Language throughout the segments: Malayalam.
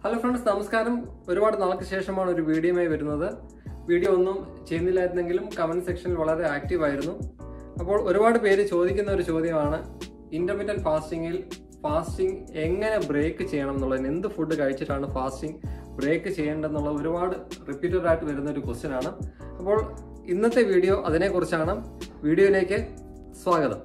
ഹലോ ഫ്രണ്ട്സ് നമസ്കാരം ഒരുപാട് നാൾക്ക് ശേഷമാണ് ഒരു വീഡിയോയുമായി വരുന്നത് വീഡിയോ ഒന്നും ചെയ്യുന്നില്ലായിരുന്നെങ്കിലും കമന്റ് സെക്ഷനിൽ വളരെ ആക്റ്റീവ് ആയിരുന്നു അപ്പോൾ ഒരുപാട് പേര് ചോദിക്കുന്ന ഒരു ചോദ്യമാണ് ഇന്റർമീഡിയറ്റ് ഫാസ്റ്റിംഗിൽ ഫാസ്റ്റിംഗ് എങ്ങനെ ബ്രേക്ക് ചെയ്യണം എന്നുള്ളതിന് എന്ത് ഫുഡ് കഴിച്ചിട്ടാണ് ഫാസ്റ്റിംഗ് ബ്രേക്ക് ചെയ്യേണ്ടതെന്നുള്ള ഒരുപാട് റിപ്പീറ്റഡ് ആയിട്ട് വരുന്ന ഒരു ക്വസ്റ്റ്യൻ ആണ് അപ്പോൾ ഇന്നത്തെ വീഡിയോ അതിനെക്കുറിച്ചാണ് വീഡിയോയിലേക്ക് സ്വാഗതം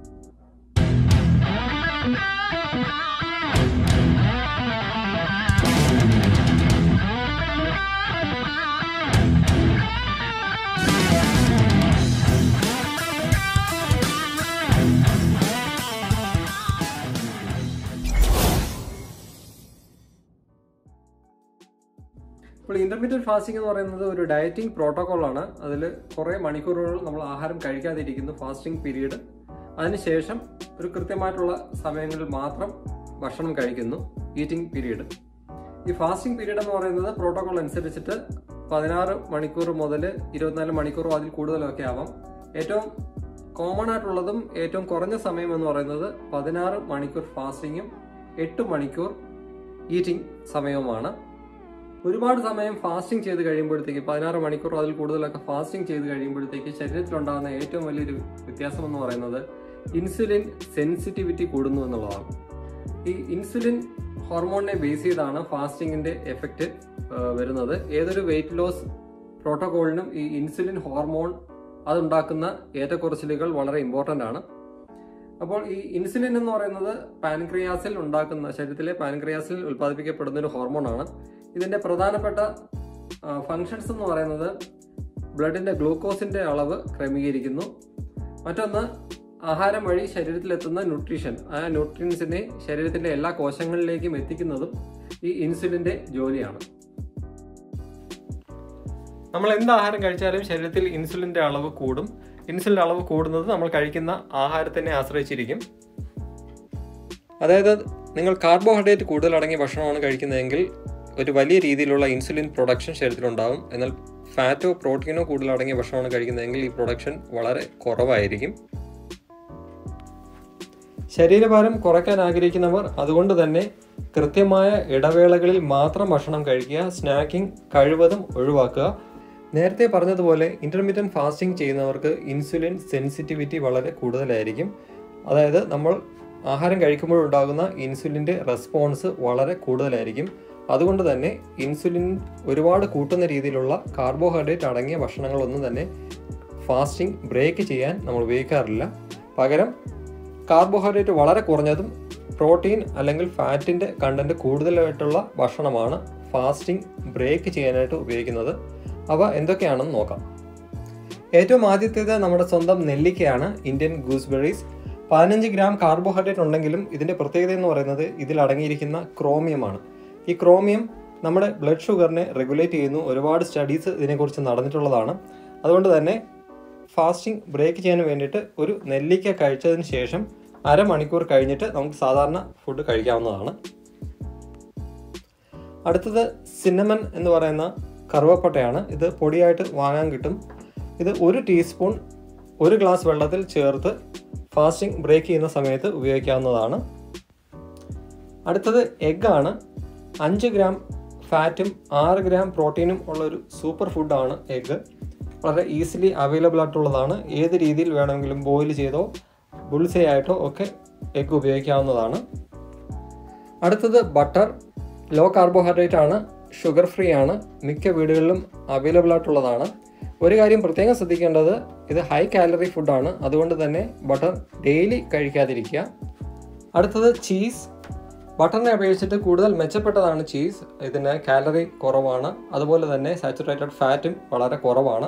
ഇപ്പോൾ ഇന്റർമീഡിയറ്റ് ഫാസ്റ്റിംഗ് എന്ന് പറയുന്നത് ഒരു ഡയറ്റിംഗ് പ്രോട്ടോകോൾ ആണ് അതിൽ കുറേ മണിക്കൂറുകൾ നമ്മൾ ആഹാരം കഴിക്കാതിരിക്കുന്നു ഫാസ്റ്റിംഗ് പീരീഡ് അതിനുശേഷം ഒരു കൃത്യമായിട്ടുള്ള സമയങ്ങളിൽ മാത്രം ഭക്ഷണം കഴിക്കുന്നു ഈറ്റിംഗ് പീരീഡ് ഈ ഫാസ്റ്റിംഗ് പീരീഡ് എന്ന് പറയുന്നത് പ്രോട്ടോകോൾ അനുസരിച്ചിട്ട് പതിനാറ് മണിക്കൂർ മുതൽ ഇരുപത്തിനാല് മണിക്കൂറോ അതിൽ കൂടുതലൊക്കെ ആവാം ഏറ്റവും കോമൺ ആയിട്ടുള്ളതും ഏറ്റവും കുറഞ്ഞ സമയം എന്ന് പറയുന്നത് പതിനാറ് മണിക്കൂർ ഫാസ്റ്റിങ്ങും എട്ട് മണിക്കൂർ ഈറ്റിംഗ് സമയവുമാണ് ഒരുപാട് സമയം ഫാസ്റ്റിംഗ് ചെയ്ത് കഴിയുമ്പോഴത്തേക്ക് പതിനാറ് മണിക്കൂർ അതിൽ കൂടുതലൊക്കെ ഫാസ്റ്റിംഗ് ചെയ്ത് കഴിയുമ്പോഴത്തേക്ക് ശരീരത്തിലുണ്ടാകുന്ന ഏറ്റവും വലിയൊരു വ്യത്യാസം എന്ന് പറയുന്നത് ഇൻസുലിൻ സെൻസിറ്റിവിറ്റി കൂടുന്നു എന്നുള്ളതാണ് ഈ ഇൻസുലിൻ ഹോർമോണിനെ ബേസ് ചെയ്താണ് ഫാസ്റ്റിങ്ങിന്റെ എഫക്റ്റ് വരുന്നത് ഏതൊരു വെയിറ്റ് ലോസ് പ്രോട്ടോകോളിനും ഈ ഇൻസുലിൻ ഹോർമോൺ അതുണ്ടാക്കുന്ന ഏറ്റക്കുറച്ചിലുകൾ വളരെ ഇമ്പോർട്ടൻ്റ് ആണ് അപ്പോൾ ഈ ഇൻസുലിൻ എന്ന് പറയുന്നത് പാൻക്രിയാസിൽ ഉണ്ടാക്കുന്ന ശരീരത്തിലെ പാൻക്രിയാസിൽ ഉൽപ്പാദിപ്പിക്കപ്പെടുന്ന ഒരു ഹോർമോണാണ് ഇതിന്റെ പ്രധാനപ്പെട്ട ഫങ്ഷൻസ് എന്ന് പറയുന്നത് ബ്ലഡിന്റെ ഗ്ലൂക്കോസിന്റെ അളവ് ക്രമീകരിക്കുന്നു മറ്റൊന്ന് ആഹാരം വഴി ശരീരത്തിലെത്തുന്ന ന്യൂട്രീഷൻ ആ ന്യൂട്രിയൻസിനെ ശരീരത്തിന്റെ എല്ലാ കോശങ്ങളിലേക്കും എത്തിക്കുന്നതും ഈ ഇൻസുലിന്റെ ജോലിയാണ് നമ്മൾ എന്ത് ആഹാരം കഴിച്ചാലും ശരീരത്തിൽ ഇൻസുലിന്റെ അളവ് കൂടും ഇൻസുലിന്റെ അളവ് കൂടുന്നത് നമ്മൾ കഴിക്കുന്ന ആഹാരത്തിനെ ആശ്രയിച്ചിരിക്കും അതായത് നിങ്ങൾ കാർബോഹൈഡ്രേറ്റ് കൂടുതൽ അടങ്ങിയ ഭക്ഷണമാണ് കഴിക്കുന്നതെങ്കിൽ ഒരു വലിയ രീതിയിലുള്ള ഇൻസുലിൻ പ്രൊഡക്ഷൻ ശരീരത്തിലുണ്ടാകും എന്നാൽ ഫാറ്റോ പ്രോട്ടീനോ കൂടുതൽ അടങ്ങിയ ഭക്ഷണമാണ് കഴിക്കുന്നതെങ്കിൽ ഈ പ്രൊഡക്ഷൻ വളരെ കുറവായിരിക്കും ശരീരഭാരം കുറയ്ക്കാൻ ആഗ്രഹിക്കുന്നവർ അതുകൊണ്ട് തന്നെ കൃത്യമായ ഇടവേളകളിൽ മാത്രം ഭക്ഷണം കഴിക്കുക സ്നാക്കിംഗ് കഴിവതും ഒഴിവാക്കുക നേരത്തെ പറഞ്ഞതുപോലെ ഇന്റർമീഡിയറ്റ് ഫാസ്റ്റിംഗ് ചെയ്യുന്നവർക്ക് ഇൻസുലിൻ സെൻസിറ്റിവിറ്റി വളരെ കൂടുതലായിരിക്കും അതായത് നമ്മൾ ആഹാരം കഴിക്കുമ്പോഴുണ്ടാകുന്ന ഇൻസുലിൻ്റെ റെസ്പോൺസ് വളരെ കൂടുതലായിരിക്കും അതുകൊണ്ട് തന്നെ ഇൻസുലിൻ ഒരുപാട് കൂട്ടുന്ന രീതിയിലുള്ള കാർബോഹൈഡ്രേറ്റ് അടങ്ങിയ ഭക്ഷണങ്ങളൊന്നും തന്നെ ഫാസ്റ്റിംഗ് ബ്രേക്ക് ചെയ്യാൻ നമ്മൾ ഉപയോഗിക്കാറില്ല പകരം കാർബോഹൈഡ്രേറ്റ് വളരെ കുറഞ്ഞതും പ്രോട്ടീൻ അല്ലെങ്കിൽ ഫാറ്റിൻ്റെ കണ്ടന്റ് കൂടുതലായിട്ടുള്ള ഭക്ഷണമാണ് ഫാസ്റ്റിംഗ് ബ്രേക്ക് ചെയ്യാനായിട്ട് ഉപയോഗിക്കുന്നത് അവ എന്തൊക്കെയാണെന്ന് നോക്കാം ഏറ്റവും ആദ്യത്തേത് നമ്മുടെ സ്വന്തം നെല്ലിക്കയാണ് ഇന്ത്യൻ ഗൂസ്ബെറീസ് പതിനഞ്ച് ഗ്രാം കാർബോഹൈഡ്രേറ്റ് ഉണ്ടെങ്കിലും ഇതിന്റെ പ്രത്യേകത എന്ന് പറയുന്നത് ഇതിൽ അടങ്ങിയിരിക്കുന്ന ക്രോമിയമാണ് ഈ ക്രോമിയം നമ്മുടെ ബ്ലഡ് ഷുഗറിനെ റെഗുലേറ്റ് ചെയ്യുന്നു ഒരുപാട് സ്റ്റഡീസ് ഇതിനെക്കുറിച്ച് നടന്നിട്ടുള്ളതാണ് അതുകൊണ്ട് തന്നെ ഫാസ്റ്റിംഗ് ബ്രേക്ക് ചെയ്യാൻ വേണ്ടിയിട്ട് ഒരു നെല്ലിക്ക കഴിച്ചതിന് ശേഷം അരമണിക്കൂർ കഴിഞ്ഞിട്ട് നമുക്ക് സാധാരണ ഫുഡ് കഴിക്കാവുന്നതാണ് അടുത്തത് സിന്നമൻ എന്ന് പറയുന്ന കറുവപ്പട്ടയാണ് ഇത് പൊടിയായിട്ട് വാങ്ങാൻ കിട്ടും ഇത് ഒരു ടീസ്പൂൺ ഒരു ഗ്ലാസ് വെള്ളത്തിൽ ചേർത്ത് ഫാസ്റ്റിംഗ് ബ്രേക്ക് ചെയ്യുന്ന സമയത്ത് ഉപയോഗിക്കാവുന്നതാണ് അടുത്തത് എഗ്ഗാണ് അഞ്ച് ഗ്രാം ഫാറ്റും ആറ് ഗ്രാം പ്രോട്ടീനും ഉള്ള ഒരു സൂപ്പർ ഫുഡാണ് എഗ്ഗ് വളരെ ഈസിലി അവൈലബിൾ ആയിട്ടുള്ളതാണ് ഏത് രീതിയിൽ വേണമെങ്കിലും ബോയിൽ ചെയ്തോ ബുൾസേ ആയിട്ടോ ഒക്കെ എഗ്ഗ് ഉപയോഗിക്കാവുന്നതാണ് അടുത്തത് ബട്ടർ ലോ കാർബോഹൈഡ്രേറ്റ് ആണ് ഷുഗർ ഫ്രീ ആണ് മിക്ക വീടുകളിലും അവൈലബിൾ ആയിട്ടുള്ളതാണ് ഒരു കാര്യം പ്രത്യേകം ശ്രദ്ധിക്കേണ്ടത് ഇത് ഹൈ കാലറി ഫുഡാണ് അതുകൊണ്ട് തന്നെ ബട്ടർ ഡെയിലി കഴിക്കാതിരിക്കുക അടുത്തത് ചീസ് ബട്ടറിനെ അപേക്ഷിച്ചിട്ട് കൂടുതൽ മെച്ചപ്പെട്ടതാണ് ചീസ് ഇതിന് കാലറി കുറവാണ് അതുപോലെ തന്നെ സാച്ചുറേറ്റഡ് ഫാറ്റും വളരെ കുറവാണ്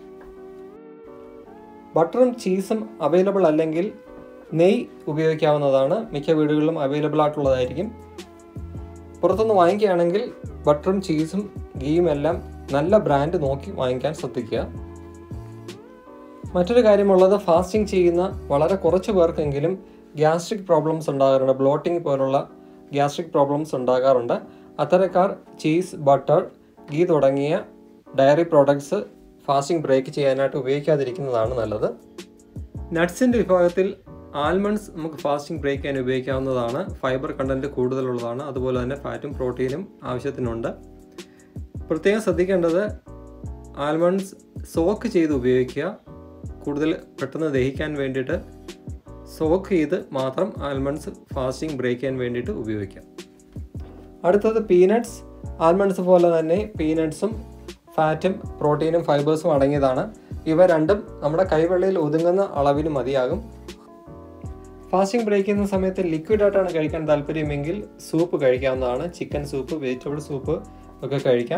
ബട്ടറും ചീസും അവൈലബിൾ അല്ലെങ്കിൽ നെയ് ഉപയോഗിക്കാവുന്നതാണ് മിക്ക വീടുകളിലും അവൈലബിൾ ആയിട്ടുള്ളതായിരിക്കും പുറത്തുനിന്ന് വാങ്ങിക്കുകയാണെങ്കിൽ ബട്ടറും ചീസും ഗീയും എല്ലാം നല്ല ബ്രാൻഡ് നോക്കി വാങ്ങിക്കാൻ ശ്രദ്ധിക്കുക മറ്റൊരു കാര്യമുള്ളത് ഫാസ്റ്റിംഗ് ചെയ്യുന്ന വളരെ കുറച്ച് പേർക്കെങ്കിലും ഗ്യാസ്ട്രിക് പ്രോബ്ലംസ് ഉണ്ടാകാറുണ്ട് ബ്ലോട്ടിംഗ് പോലുള്ള ഗ്യാസ്ട്രിക് പ്രോബ്ലംസ് ഉണ്ടാകാറുണ്ട് അത്തരക്കാർ ചീസ് ബട്ടർ ഗീ തുടങ്ങിയ ഡയറി പ്രോഡക്ട്സ് ഫാസ്റ്റിംഗ് ബ്രേക്ക് ചെയ്യാനായിട്ട് ഉപയോഗിക്കാതിരിക്കുന്നതാണ് നല്ലത് നട്ട്സിൻ്റെ വിഭാഗത്തിൽ ആൽമണ്ട്സ് നമുക്ക് ഫാസ്റ്റിംഗ് ബ്രേക്ക് ചെയ്യാൻ ഉപയോഗിക്കാവുന്നതാണ് ഫൈബർ കണ്ടന്റ് കൂടുതലുള്ളതാണ് അതുപോലെ തന്നെ ഫാറ്റും പ്രോട്ടീനും ആവശ്യത്തിനുണ്ട് പ്രത്യേകം ശ്രദ്ധിക്കേണ്ടത് ആൽമണ്ട്സ് സോക്ക് ചെയ്ത് ഉപയോഗിക്കുക കൂടുതൽ പെട്ടെന്ന് ദഹിക്കാൻ വേണ്ടിയിട്ട് സോക്ക് ചെയ്ത് മാത്രം ആൽമണ്ട്സ് ഫാസ്റ്റിംഗ് ബ്രേക്ക് ചെയ്യാൻ വേണ്ടിയിട്ട് ഉപയോഗിക്കാം അടുത്തത് പീനട്ട്സ് ആൽമണ്ട്സ് പോലെ തന്നെ പീനട്ട്സും ഫാറ്റും പ്രോട്ടീനും ഫൈബേഴ്സും അടങ്ങിയതാണ് ഇവ രണ്ടും നമ്മുടെ കൈവെള്ളയിൽ ഒതുങ്ങുന്ന അളവിന് മതിയാകും ഫാസ്റ്റിംഗ് ബ്രേക്ക് ചെയ്യുന്ന സമയത്ത് ലിക്വിഡ് ആയിട്ടാണ് കഴിക്കാൻ താല്പര്യമെങ്കിൽ സൂപ്പ് കഴിക്കാവുന്നതാണ് ചിക്കൻ സൂപ്പ് വെജിറ്റബിൾ സൂപ്പ് ഒക്കെ കഴിക്കാം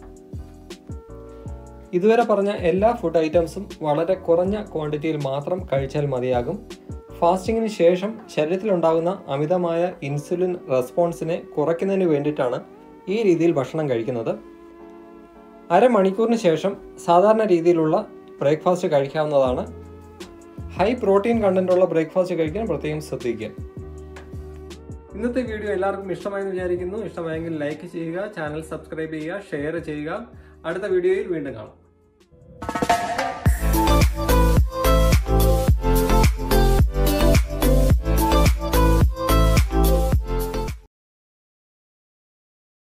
ഇതുവരെ പറഞ്ഞ എല്ലാ ഫുഡ് ഐറ്റംസും വളരെ കുറഞ്ഞ ക്വാണ്ടിറ്റിയിൽ മാത്രം കഴിച്ചാൽ മതിയാകും ഫാസ്റ്റിങ്ങിന് ശേഷം ശരീരത്തിലുണ്ടാകുന്ന അമിതമായ ഇൻസുലിൻ റെസ്പോൺസിനെ കുറയ്ക്കുന്നതിന് വേണ്ടിയിട്ടാണ് ഈ രീതിയിൽ ഭക്ഷണം കഴിക്കുന്നത് അരമണിക്കൂറിന് ശേഷം സാധാരണ രീതിയിലുള്ള ബ്രേക്ക്ഫാസ്റ്റ് കഴിക്കാവുന്നതാണ് ഹൈ പ്രോട്ടീൻ കണ്ടന്റുള്ള ബ്രേക്ക്ഫാസ്റ്റ് കഴിക്കാൻ പ്രത്യേകം ശ്രദ്ധിക്കുക ഇന്നത്തെ വീഡിയോ എല്ലാവർക്കും ഇഷ്ടമായെന്ന് വിചാരിക്കുന്നു ഇഷ്ടമായെങ്കിൽ ലൈക്ക് ചെയ്യുക ചാനൽ സബ്സ്ക്രൈബ് ചെയ്യുക ഷെയർ ചെയ്യുക അടുത്ത വീഡിയോയിൽ വീണ്ടും കാണാം